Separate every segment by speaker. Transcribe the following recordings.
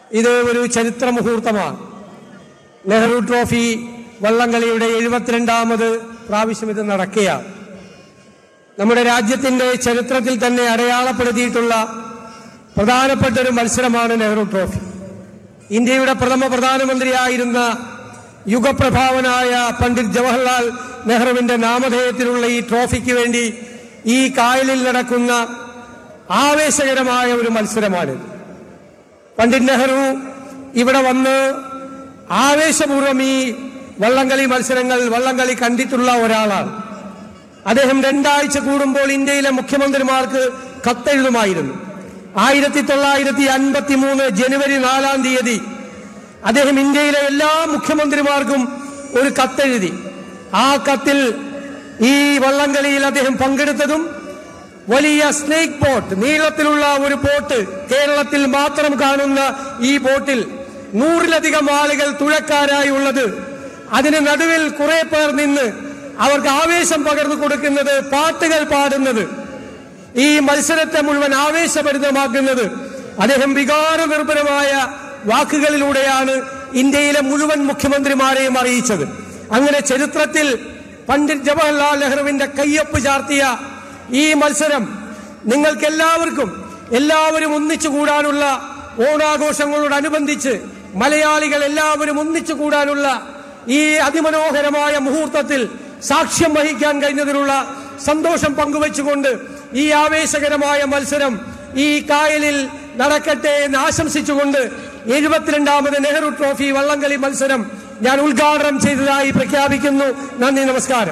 Speaker 1: ഇത് ഒരു ചരിത്ര മുഹൂർത്തമാണ് നെഹ്റു ട്രോഫി വള്ളംകളിയുടെ എഴുപത്തിരണ്ടാമത് പ്രാവശ്യം ഇത് നടക്കുകയാണ് നമ്മുടെ രാജ്യത്തിന്റെ ചരിത്രത്തിൽ തന്നെ അടയാളപ്പെടുത്തിയിട്ടുള്ള പ്രധാനപ്പെട്ട ഒരു മത്സരമാണ് നെഹ്റു ട്രോഫി ഇന്ത്യയുടെ പ്രഥമ പ്രധാനമന്ത്രിയായിരുന്ന യുഗപ്രഭാവനായ പണ്ഡിറ്റ് ജവഹർലാൽ നെഹ്റുവിന്റെ നാമധേയത്തിലുള്ള ഈ ട്രോഫിക്ക് വേണ്ടി ഈ കായലിൽ നടക്കുന്ന ആവേശകരമായ ഒരു മത്സരമാണിത് പണ്ഡിറ്റ് നെഹ്റു ഇവിടെ വന്ന് ആവേശപൂർവ്വം ഈ വള്ളംകളി മത്സരങ്ങൾ വള്ളംകളി കണ്ടിട്ടുള്ള ഒരാളാണ് അദ്ദേഹം രണ്ടാഴ്ച കൂടുമ്പോൾ ഇന്ത്യയിലെ മുഖ്യമന്ത്രിമാർക്ക് കത്തെഴുതുമായിരുന്നു ആയിരത്തി തൊള്ളായിരത്തി അൻപത്തി മൂന്ന് ജനുവരി നാലാം തീയതി അദ്ദേഹം ഇന്ത്യയിലെ എല്ലാ മുഖ്യമന്ത്രിമാർക്കും ഒരു കത്തെഴുതി ആ കത്തിൽ ഈ വള്ളംകളിയിൽ അദ്ദേഹം പങ്കെടുത്തതും വലിയ സ്നേക്ക് ബോട്ട് നീളത്തിലുള്ള ഒരു ബോട്ട് കേരളത്തിൽ മാത്രം കാണുന്ന ഈ ബോട്ടിൽ നൂറിലധികം ആളുകൾ തുഴക്കാരായി ഉള്ളത് അതിന് നടുവിൽ കുറെ പേർ നിന്ന് അവർക്ക് ആവേശം പകർന്നു കൊടുക്കുന്നത് പാട്ടുകൾ പാടുന്നത് ഈ മത്സരത്തെ മുഴുവൻ ആവേശഭരിതമാക്കുന്നത് അദ്ദേഹം വികാര നിർഭരമായ വാക്കുകളിലൂടെയാണ് ഇന്ത്യയിലെ മുഴുവൻ മുഖ്യമന്ത്രിമാരെയും അറിയിച്ചത് അങ്ങനെ ചരിത്രത്തിൽ പണ്ഡിറ്റ് ജവഹർലാൽ നെഹ്റുവിന്റെ കയ്യൊപ്പ് ചാർത്തിയ ഈ മത്സരം നിങ്ങൾക്ക് എല്ലാവർക്കും എല്ലാവരും ഒന്നിച്ചു കൂടാനുള്ള ഓണാഘോഷങ്ങളോടനുബന്ധിച്ച് മലയാളികൾ എല്ലാവരും ഒന്നിച്ചു കൂടാനുള്ള ഈ അതിമനോഹരമായ മുഹൂർത്തത്തിൽ സാക്ഷ്യം വഹിക്കാൻ കഴിഞ്ഞതിലുള്ള സന്തോഷം പങ്കുവച്ചുകൊണ്ട് ഈ ആവേശകരമായ മത്സരം ഈ കായലിൽ നടക്കട്ടെ എന്ന് ആശംസിച്ചുകൊണ്ട് എഴുപത്തിരണ്ടാമത് നെഹ്റു ട്രോഫി വള്ളംകളി മത്സരം ഞാൻ ഉദ്ഘാടനം ചെയ്തതായി പ്രഖ്യാപിക്കുന്നു നന്ദി നമസ്കാരം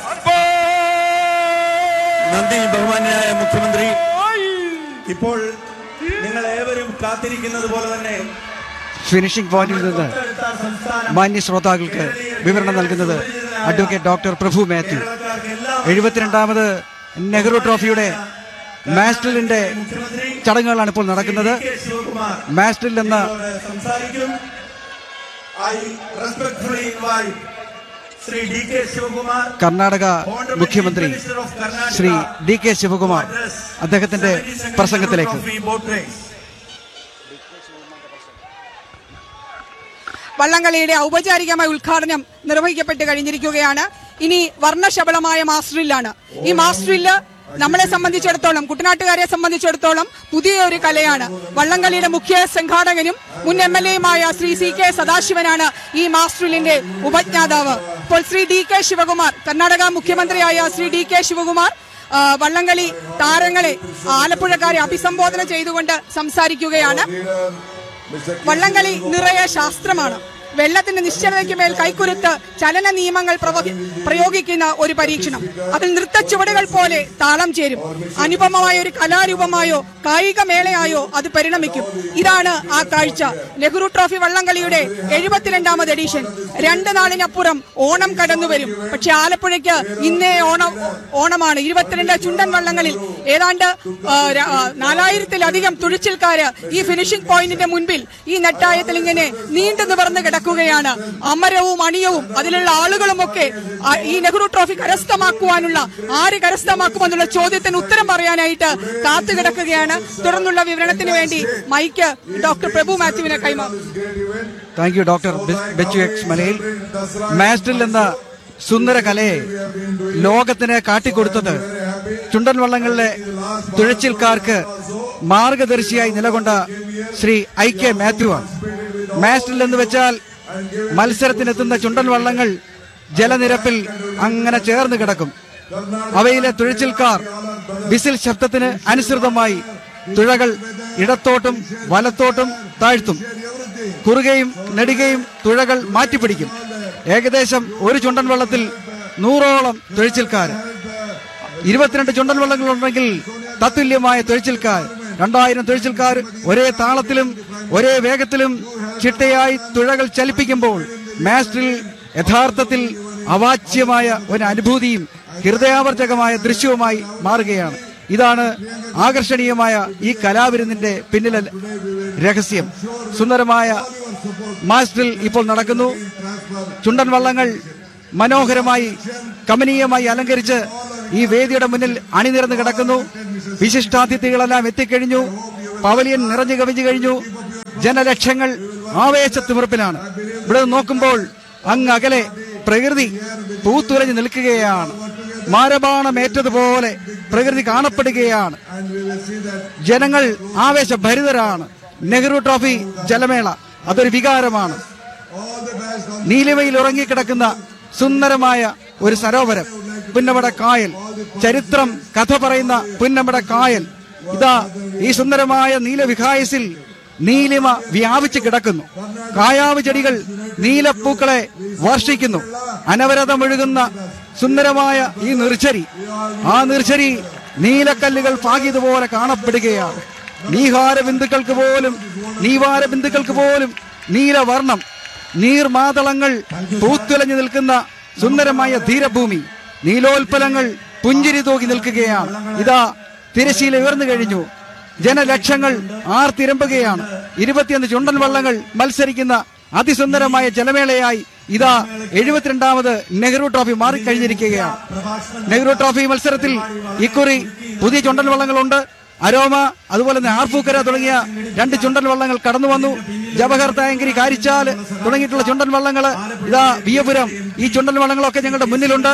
Speaker 2: നന്ദി ബഹുമാന്യനായ മുഖ്യമന്ത്രി ഇപ്പോൾ നിങ്ങൾ ഏവരും കാത്തിരിക്കുന്നത് പോലെ തന്നെ
Speaker 3: ഫിനിഷിംഗ് പോയിന്റിൽ നിന്ന് മാന്യ ശ്രോതാക്കൾക്ക് വിവരണം നൽകുന്നത് അഡ്വക്കേറ്റ് ഡോക്ടർ പ്രഭു മാത്യു എഴുപത്തിരണ്ടാമത് നെഹ്റു ട്രോഫിയുടെ മാസ്റ്റലിന്റെ ചടങ്ങുകളാണ് ഇപ്പോൾ നടക്കുന്നത്
Speaker 2: കെ ശിവകുമാർ
Speaker 3: മാസ്റ്റലിൽ എന്ന
Speaker 2: നിങ്ങളോട് സംസാരിക്കും I respectfully invite Shri D K Sivakumar
Speaker 3: Karnataka മുഖ്യമന്ത്രി ശ്രീ ഡി കെ ശിവകുമാർ അദ്ദേഹത്തിന്റെ പ്രസംഗത്തിലേക്ക്
Speaker 4: വള്ളംകളിയുടെ ഔപചാരികമായ ഉദ്ഘാടനം നിർവഹിക്കപ്പെട്ട് കഴിഞ്ഞിരിക്കുകയാണ് ഇനി വർണ്ണശബളമായ മാസ്റ്ററിലാണ് ഈ മാസ്റ്ററില് നമ്മളെ സംബന്ധിച്ചിടത്തോളം കുട്ടനാട്ടുകാരെ സംബന്ധിച്ചിടത്തോളം പുതിയൊരു കലയാണ് വള്ളംകളിയുടെ മുഖ്യ സംഘാടകനും മുൻ എം എൽ എയുമായ ശ്രീ സി കെ സദാശിവനാണ് ഈ മാസ്റ്ററിലിന്റെ ഉപജ്ഞാതാവ് ഇപ്പോൾ ശ്രീ ഡി കെ ശിവകുമാർ കർണാടക മുഖ്യമന്ത്രിയായ ശ്രീ ഡി കെ ശിവകുമാർ ആ, വള്ളംകളി താരങ്ങളെ ആലപ്പുഴക്കാരെ അഭിസംബോധന ചെയ്തുകൊണ്ട് സംസാരിക്കുകയാണ് വള്ളംകളി നിറയെ ശാസ്ത്രമാണ് വെള്ളത്തിന്റെ നിശ്ചലതയ്ക്ക് മേൽ കൈക്കുരുത്ത് ചലന നിയമങ്ങൾ പ്രവ- പ്രയോഗിക്കുന്ന ഒരു പരീക്ഷണം അതിൽ നൃത്തച്ചുവടുകൾ പോലെ താളം ചേരും അനുപമമായ ഒരു കലാരൂപമായോ കായിക മേളയായോ അത് പരിണമിക്കും ഇതാണ് ആ കാഴ്ച നെഹ്റു ട്രോഫി വള്ളംകളിയുടെ എഴുപത്തിരണ്ടാമത് എഡിഷൻ രണ്ട് നാളിനപ്പുറം ഓണം കടന്നു വരും പക്ഷെ ആലപ്പുഴയ്ക്ക് ഇന്നേ ഓണം ഓണമാണ് ഇരുപത്തിരണ്ട് ചുണ്ടൻ വള്ളങ്ങളിൽ ഏതാണ്ട് ആ, ര- ആ, നാലായിരത്തിലധികം തുഴിച്ചിൽക്കാര് ഈ ഫിനിഷിംഗ് പോയിന്റിന്റെ മുൻപിൽ ഈ നെട്ടായത്തിൽ ഇങ്ങനെ നീണ്ടു നിവർന്ന് കിടക്കുകയാണ് അമരവും അണിയവും അതിലുള്ള ആളുകളും ഒക്കെ ആ, ഈ നെഹ്റു ട്രോഫി കരസ്ഥമാക്കുവാനുള്ള ആര് കരസ്ഥമാക്കുമെന്നുള്ള ചോദ്യത്തിന് ഉത്തരം പറയാനായിട്ട് കാത്തു കിടക്കുകയാണ് തുടർന്നുള്ള വിവരണത്തിന് വേണ്ടി മൈക്ക് ഡോക്ടർ പ്രഭു മാത്യുവിനെ കൈമാറും
Speaker 3: thank you doctor Bechu X മലയിൽ മാസ്റ്ററിൽ എന്ന സുന്ദര കലയെ ലോകത്തിന് കാട്ടിക്കൊടുത്തത് ചുണ്ടൻ വള്ളങ്ങളിലെ തുഴച്ചിൽക്കാർക്ക് മാർഗദർശിയായി നിലകൊണ്ട ശ്രീ ഐ കെ മാത്യു ആണ് മാസ്റ്ററിൽ എന്ന് വെച്ചാൽ മത്സരത്തിനെത്തുന്ന ചുണ്ടൻ വള്ളങ്ങൾ ജലനിരപ്പിൽ അങ്ങനെ ചേർന്ന് കിടക്കും അവയിലെ തുഴച്ചിൽക്കാർ വിസിൽ ശബ്ദത്തിന് അനുസൃതമായി തുഴകൾ ഇടത്തോട്ടും വലത്തോട്ടും താഴ്ത്തും കുറുകയും നെടുകയും തുഴകൾ മാറ്റിപ്പിടിക്കും ഏകദേശം ഒരു ചുണ്ടൻ വള്ളത്തിൽ നൂറോളം തുഴച്ചിൽക്കാർ ഇരുപത്തിരണ്ട് ചുണ്ടൻ വള്ളങ്ങളുണ്ടെങ്കിൽ തത്തുല്യമായ തുഴച്ചിൽക്കാർ രണ്ടായിരം തുഴച്ചിൽക്കാർ ഒരേ താളത്തിലും ഒരേ വേഗത്തിലും ചിട്ടയായി തുഴകൾ ചലിപ്പിക്കുമ്പോൾ മാസ്റ്ററിൽ യഥാർത്ഥത്തിൽ അവാച്യമായ ഒരു അനുഭൂതിയും ഹൃദയാവർജകമായ ദൃശ്യവുമായി മാറുകയാണ് ഇതാണ് ആകർഷണീയമായ ഈ കലാവിരുന്നിന്റെ പിന്നിലെ രഹസ്യം സുന്ദരമായ മാസ്റ്ററിൽ ഇപ്പോൾ നടക്കുന്നു ചുണ്ടൻ വള്ളങ്ങൾ മനോഹരമായി കമനീയമായി അലങ്കരിച്ച് ഈ വേദിയുടെ മുന്നിൽ അണിനിരന്ന് കിടക്കുന്നു വിശിഷ്ടാതിഥികളെല്ലാം എത്തിക്കഴിഞ്ഞു പവലിയൻ നിറഞ്ഞു കവിഞ്ഞു കഴിഞ്ഞു ജനലക്ഷങ്ങൾ ആവേശത്തിമിർപ്പിലാണ് ഇവിടെ നിന്ന് നോക്കുമ്പോൾ അങ്ങ് അകലെ പ്രകൃതി പൂത്തുലഞ്ഞു നിൽക്കുകയാണ് മാരബാണമേറ്റതുപോലെ പ്രകൃതി കാണപ്പെടുകയാണ് ജനങ്ങൾ ആവേശഭരിതരാണ് നെഹ്റു ട്രോഫി ജലമേള അതൊരു വികാരമാണ് നീലിമയിൽ ഉറങ്ങിക്കിടക്കുന്ന സുന്ദരമായ ഒരു സരോവരം പുന്നമട കായൽ ചരിത്രം കഥ പറയുന്ന പുന്നമട കായൽ ഇതാ ഈ സുന്ദരമായ നീലവിഹായസിൽ നീലിമ വ്യാപിച്ചു കിടക്കുന്നു കായാവ് ചെടികൾ നീലപ്പൂക്കളെ വർഷിക്കുന്നു അനവരതം ഒഴുകുന്ന സുന്ദരമായ ഈ നിർച്ചരി ആ നിർച്ചരി നീലക്കല്ലുകൾ പാകിയതുപോലെ കാണപ്പെടുകയാണ് നീഹാര ബിന്ദുക്കൾക്ക് പോലും നീവാര ബിന്ദുക്കൾക്ക് പോലും നീലവർണം നീർമാതളങ്ങൾ പൂത്തുലഞ്ഞു നിൽക്കുന്ന സുന്ദരമായ ധീരഭൂമി നീലോൽപ്പലങ്ങൾ പുഞ്ചിരി തൂക്കി നിൽക്കുകയാണ് ഇതാ തിരശീല ഉയർന്നു കഴിഞ്ഞു ജനലക്ഷങ്ങൾ ആർത്തിരമ്പുകയാണ് ഇരുപത്തിയൊന്ന് ചുണ്ടൻ വള്ളങ്ങൾ മത്സരിക്കുന്ന അതിസുന്ദരമായ ജലമേളയായി ഇതാ എഴുപത്തിരണ്ടാമത് നെഹ്റു ട്രോഫി മാറിക്കഴിഞ്ഞിരിക്കുകയാണ് നെഹ്റു ട്രോഫി മത്സരത്തിൽ ഇക്കുറി പുതിയ ചുണ്ടൻ വള്ളങ്ങളുണ്ട് അരോമ അതുപോലെ തന്നെ ആർപ്പൂക്കര തുടങ്ങിയ രണ്ട് ചുണ്ടൻ വള്ളങ്ങൾ കടന്നു വന്നു ജവഹർ തായങ്കരി കാരിച്ചാൽ തുടങ്ങിയിട്ടുള്ള ചുണ്ടൻ വള്ളങ്ങള് ഇതാ വിയപുരം ഈ ചുണ്ടൻ വള്ളങ്ങളൊക്കെ ഞങ്ങളുടെ മുന്നിലുണ്ട്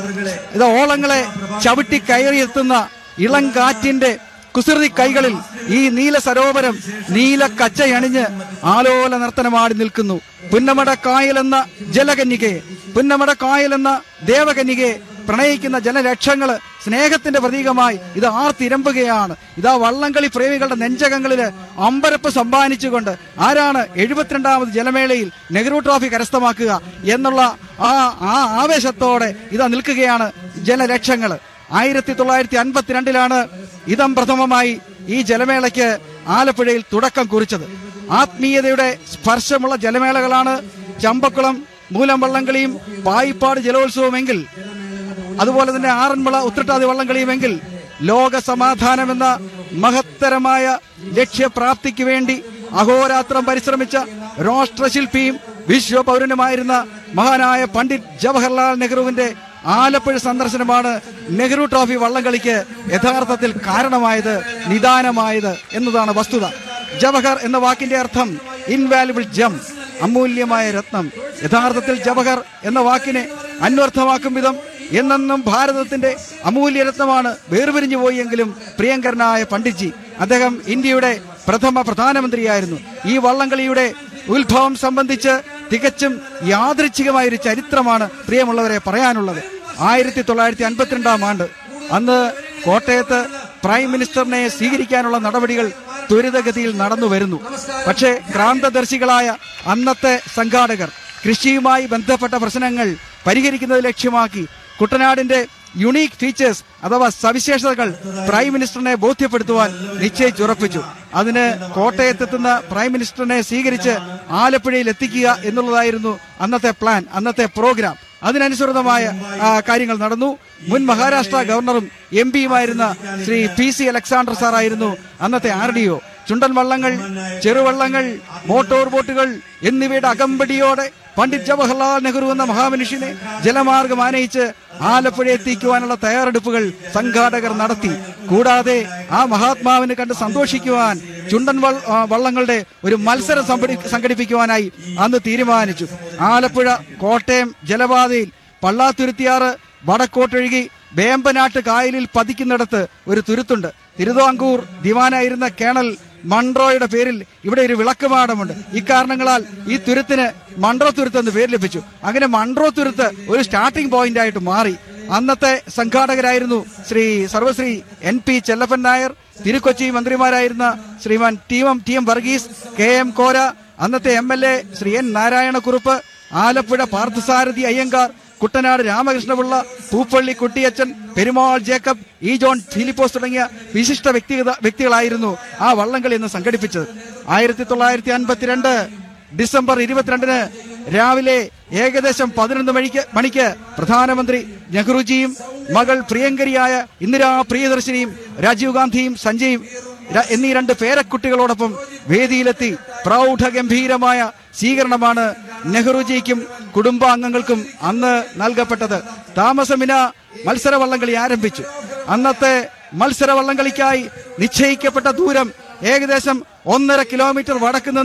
Speaker 3: ഇതാ ഓളങ്ങളെ ചവിട്ടി കയറിയെത്തുന്ന ഇളം കാറ്റിന്റെ കുസൃതി കൈകളിൽ ഈ നീല സരോവരം നീല കച്ചയണിഞ്ഞ് ആലോല നർത്തനമാടി നിൽക്കുന്നു പുന്നമട കായൽ എന്ന ജലകന്യകയെ പുന്നമട കായൽ എന്ന ദേവകന്യകയെ പ്രണയിക്കുന്ന ജനലക്ഷങ്ങള് സ്നേഹത്തിന്റെ പ്രതീകമായി ഇത് ആർത്തിരമ്പുകയാണ് ഇതാ വള്ളംകളി പ്രേമികളുടെ നെഞ്ചകങ്ങളില് അമ്പരപ്പ് സമ്മാനിച്ചുകൊണ്ട് ആരാണ് എഴുപത്തിരണ്ടാമത് ജലമേളയിൽ നെഹ്റു ട്രോഫി കരസ്ഥമാക്കുക എന്നുള്ള ആ ആ ആവേശത്തോടെ ഇതാ നിൽക്കുകയാണ് ജനലക്ഷങ്ങള് ആയിരത്തി തൊള്ളായിരത്തി അൻപത്തിരണ്ടിലാണ് ഇതം പ്രഥമമായി ഈ ജലമേളയ്ക്ക് ആലപ്പുഴയിൽ തുടക്കം കുറിച്ചത് ആത്മീയതയുടെ സ്പർശമുള്ള ജലമേളകളാണ് ചമ്പക്കുളം മൂലം വള്ളംകളിയും പായിപ്പാട് ജലോത്സവമെങ്കിൽ അതുപോലെ തന്നെ ആറന്മുള ഉത്രട്ടാതി വള്ളംകളിയുമെങ്കിൽ ലോക സമാധാനമെന്ന മഹത്തരമായ ലക്ഷ്യപ്രാപ്തിക്ക് വേണ്ടി അഹോരാത്രം പരിശ്രമിച്ച രാഷ്ട്രശില്പിയും വിശ്വപൗരനുമായിരുന്ന മഹാനായ പണ്ഡിറ്റ് ജവഹർലാൽ നെഹ്റുവിന്റെ ആലപ്പുഴ സന്ദർശനമാണ് നെഹ്റു ട്രോഫി വള്ളംകളിക്ക് യഥാർത്ഥത്തിൽ കാരണമായത് നിദാനമായത് എന്നതാണ് വസ്തുത ജവഹർ എന്ന വാക്കിന്റെ അർത്ഥം ഇൻവാലുബിൾ ജം അമൂല്യമായ രത്നം യഥാർത്ഥത്തിൽ ജവഹർ എന്ന വാക്കിനെ അന്വർത്ഥമാക്കും വിധം എന്നെന്നും ഭാരതത്തിന്റെ അമൂല്യ രത്നമാണ് വേർപിരിഞ്ഞു പോയെങ്കിലും പ്രിയങ്കരനായ പണ്ഡിറ്റ്ജി അദ്ദേഹം ഇന്ത്യയുടെ പ്രഥമ പ്രധാനമന്ത്രിയായിരുന്നു ഈ വള്ളംകളിയുടെ ഉത്ഭവം സംബന്ധിച്ച് തികച്ചും യാദൃച്ഛികമായ ഒരു ചരിത്രമാണ് പ്രിയമുള്ളവരെ പറയാനുള്ളത് ആയിരത്തി തൊള്ളായിരത്തി അൻപത്തിരണ്ടാം ആണ്ട് അന്ന് കോട്ടയത്ത് പ്രൈം മിനിസ്റ്ററിനെ സ്വീകരിക്കാനുള്ള നടപടികൾ ത്വരിതഗതിയിൽ നടന്നു വരുന്നു പക്ഷേ ക്രാന്തദർശികളായ അന്നത്തെ സംഘാടകർ കൃഷിയുമായി ബന്ധപ്പെട്ട പ്രശ്നങ്ങൾ പരിഹരിക്കുന്നത് ലക്ഷ്യമാക്കി കുട്ടനാടിന്റെ യുണീക്ക് ഫീച്ചേഴ്സ് അഥവാ സവിശേഷതകൾ പ്രൈം മിനിസ്റ്ററിനെ ബോധ്യപ്പെടുത്തുവാൻ നിശ്ചയിച്ചുറപ്പിച്ചു അതിന് കോട്ടയത്തെത്തുന്ന പ്രൈം മിനിസ്റ്ററിനെ സ്വീകരിച്ച് ആലപ്പുഴയിൽ എത്തിക്കുക എന്നുള്ളതായിരുന്നു അന്നത്തെ പ്ലാൻ അന്നത്തെ പ്രോഗ്രാം അതിനനുസൃതമായ ആ, കാര്യങ്ങൾ നടന്നു മുൻ മഹാരാഷ്ട്ര ഗവർണറും എം പിയുമായിരുന്ന ശ്രീ പി സി അലക്സാണ്ടർ സാറായിരുന്നു അന്നത്തെ ആർ ഡി ഒ ചുണ്ടൻ വള്ളങ്ങൾ ചെറുവള്ളങ്ങൾ മോട്ടോർ ബോട്ടുകൾ എന്നിവയുടെ അകമ്പടിയോടെ പണ്ഡിറ്റ് ജവഹർലാൽ നെഹ്റു എന്ന മഹാമനുഷ്യനെ ജലമാർഗം ആനയിച്ച് ആലപ്പുഴ എത്തിക്കുവാനുള്ള തയ്യാറെടുപ്പുകൾ സംഘാടകർ നടത്തി കൂടാതെ ആ മഹാത്മാവിനെ കണ്ട് സന്തോഷിക്കുവാൻ ചുണ്ടൻ വൾ- ആ, വള്ളങ്ങളുടെ ഒരു മത്സരം സംഘടി- സംഘടിപ്പിക്കുവാനായി അന്ന് തീരുമാനിച്ചു ആലപ്പുഴ കോട്ടയം ജലപാതയിൽ പള്ളാത്തുരുത്തിയാറ് വടക്കോട്ടൊഴുകി വേമ്പനാട്ട് കായലിൽ പതിക്കുന്നിടത്ത് ഒരു തുരുത്തുണ്ട് തിരുവിതാംകൂർ ദിവാനായിരുന്ന കേണൽ മൺട്രോയുടെ പേരിൽ ഇവിടെ ഒരു വിളക്കുമാടമുണ്ട് ഇക്കാരണങ്ങളാൽ ഈ തുരുത്തിന് മൺട്രോ തുരുത്ത് എന്ന് പേര് ലഭിച്ചു അങ്ങനെ മൺട്രോ തുരുത്ത് ഒരു സ്റ്റാർട്ടിംഗ് പോയിന്റ് ആയിട്ട് മാറി അന്നത്തെ സംഘാടകരായിരുന്നു ശ്രീ സർവശ്രീ എൻ പി ചെല്ലപ്പൻ നായർ തിരുക്കൊച്ചി മന്ത്രിമാരായിരുന്ന Shriman T M T M Varghese K M Kora അന്നത്തെ M L A Shri N Narayanakurup Alappuzha Parthasarathy Iyengar Kuttanad Ramakrishna Pillai Poopally Kuttiyachan Perumal Jacob E John Philipose തുടങ്ങിയ വിശിഷ്ട വ്യക്തിഗത വ്യക്തികളായിരുന്നു ആ വള്ളംകളി എന്ന് സംഘടിപ്പിച്ചത് ആയിരത്തി തൊള്ളായിരത്തി അൻപത്തിരണ്ട് ഡിസംബർ ഇരുപത്തിരണ്ടിന് രാവിലെ ഏകദേശം പതിനൊന്ന് മണിക്ക് മണിക്ക് പ്രധാനമന്ത്രി നെഹ്റുജിയും മകൾ പ്രിയങ്കരിയായ ഇന്ദിരാ പ്രിയദർശിനിയും രാജീവ് ഗാന്ധിയും സഞ്ജയും ര- എന്നീ രണ്ട് പേരക്കുട്ടികളോടൊപ്പം വേദിയിലെത്തി പ്രൗഢഗംഭീരമായ സ്വീകരണമാണ് നെഹ്റുജിക്കും കുടുംബാംഗങ്ങൾക്കും അന്ന് നൽകപ്പെട്ടത് താമസമിന മത്സര വള്ളംകളി ആരംഭിച്ചു അന്നത്തെ മത്സര വള്ളംകളിക്കായി നിശ്ചയിക്കപ്പെട്ട ദൂരം ഏകദേശം ഒന്നര കിലോമീറ്റർ വടക്ക് നിന്ന്